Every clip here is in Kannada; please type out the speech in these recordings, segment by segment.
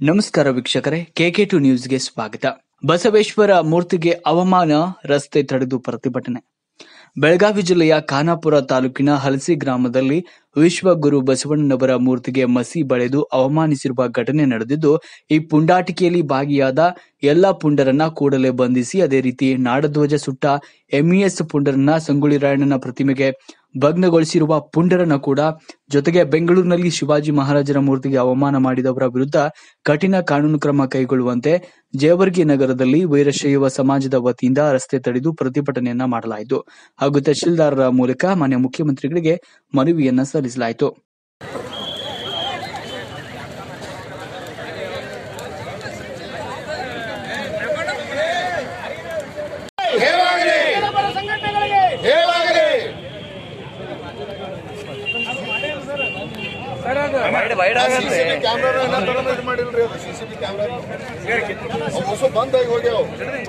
ನಮಸ್ಕಾರ ವೀಕ್ಷಕರೇ ಕೆಕೆ ಟು ನ್ಯೂಸ್ಗೆ ಸ್ವಾಗತ ಬಸವೇಶ್ವರ ಮೂರ್ತಿಗೆ ಅವಮಾನ ರಸ್ತೆ ತಡೆದು ಪ್ರತಿಭಟನೆ ಬೆಳಗಾವಿ ಜಿಲ್ಲೆಯ ಖಾನಾಪುರ ತಾಲೂಕಿನ ಹಲಸಿ ಗ್ರಾಮದಲ್ಲಿ ವಿಶ್ವಗುರು ಬಸವಣ್ಣನವರ ಮೂರ್ತಿಗೆ ಮಸಿ ಬಳೆದು ಅವಮಾನಿಸಿರುವ ಘಟನೆ ನಡೆದಿದ್ದು ಈ ಪುಂಡಾಟಿಕೆಯಲ್ಲಿ ಭಾಗಿಯಾದ ಎಲ್ಲಾ ಪುಂಡರನ್ನ ಕೂಡಲೇ ಬಂಧಿಸಿ ಅದೇ ರೀತಿ ನಾಡಧ್ವಜ ಸುಟ್ಟ ಎಂಇಎಸ್ ಪುಂಡರನ್ನ ಸಂಗೊಳ್ಳಿ ರಾಯಣ್ಣನ ಪ್ರತಿಮೆಗೆ ಭಗ್ನಗೊಳಿಸಿರುವ ಪುಂಡರನ್ನ ಕೂಡ ಜೊತೆಗೆ ಬೆಂಗಳೂರಿನಲ್ಲಿ ಶಿವಾಜಿ ಮಹಾರಾಜರ ಮೂರ್ತಿಗೆ ಅವಮಾನ ಮಾಡಿದವರ ವಿರುದ್ಧ ಕಠಿಣ ಕಾನೂನು ಕ್ರಮ ಕೈಗೊಳ್ಳುವಂತೆ ಜೇವರ್ಗಿ ನಗರದಲ್ಲಿ ವೀರಶೈವ ಸಮಾಜದ ವತಿಯಿಂದ ರಸ್ತೆ ತಡೆದು ಪ್ರತಿಭಟನೆಯನ್ನ ಮಾಡಲಾಯಿತು ಹಾಗೂ ತಹಶೀಲ್ದಾರರ ಮೂಲಕ ಮಾನ್ಯ ಮುಖ್ಯಮಂತ್ರಿಗಳಿಗೆ ಮನವಿಯನ್ನ ಸಲ್ಲಿಸಲಾಯಿತು ಹೇಳಾಗಲಿ ಜನಪರ ಸಂಘಟನೆಗಳಿಗೆ ಹೇಳಾಗಲಿ ಸಿಸಿಬಿ ಕ್ಯಾಮ್ರಾ ಇದು ಮಾಡಿಲ್ರಿ ಅದು ಸಿಸಿಬಿ ಕ್ಯಾಮ್ರಾ ಹೊಸ ಬಂದ್ ಆಗಿ ಹೋಗ್ಯಾವ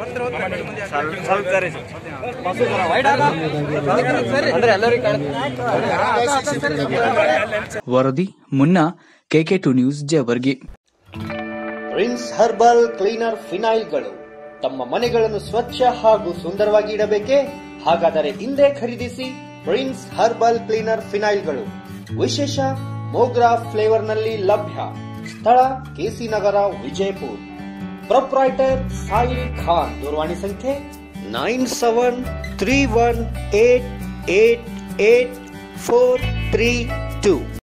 CCTV ಕ್ಯಾಮ್ರಾ ವರದಿ ಮುನ್ನ K K two news Jevargi Prince herbal cleaner ಫಿನೈಲ್ಗಳು ತಮ್ಮ ಮನೆಗಳನ್ನು ಸ್ವಚ್ಛ ಹಾಗೂ ಸುಂದರವಾಗಿ ಇಡಬೇಕೆ ಹಾಗಾದರೆ ಹಿಂದೆ ಖರೀದಿಸಿ ಪ್ರಿನ್ಸ್ ಹರ್ಬಲ್ ಕ್ಲೀನರ್ ಫಿನೈಲ್ಗಳು ವಿಶೇಷ ಮೋಗ್ರಾ ಫ್ಲೇವರ್ ನಲ್ಲಿ ಲಭ್ಯ ಸ್ಥಳ ಕೆಸಿ ನಗರ ವಿಜಯಪುರ್ ಪ್ರೊಪ್ರೈಟರ್ ಸಾಯಿಲ್ ಖಾನ್ ದೂರವಾಣಿ ಸಂಖ್ಯೆ nine seven three one eight eight eight four three two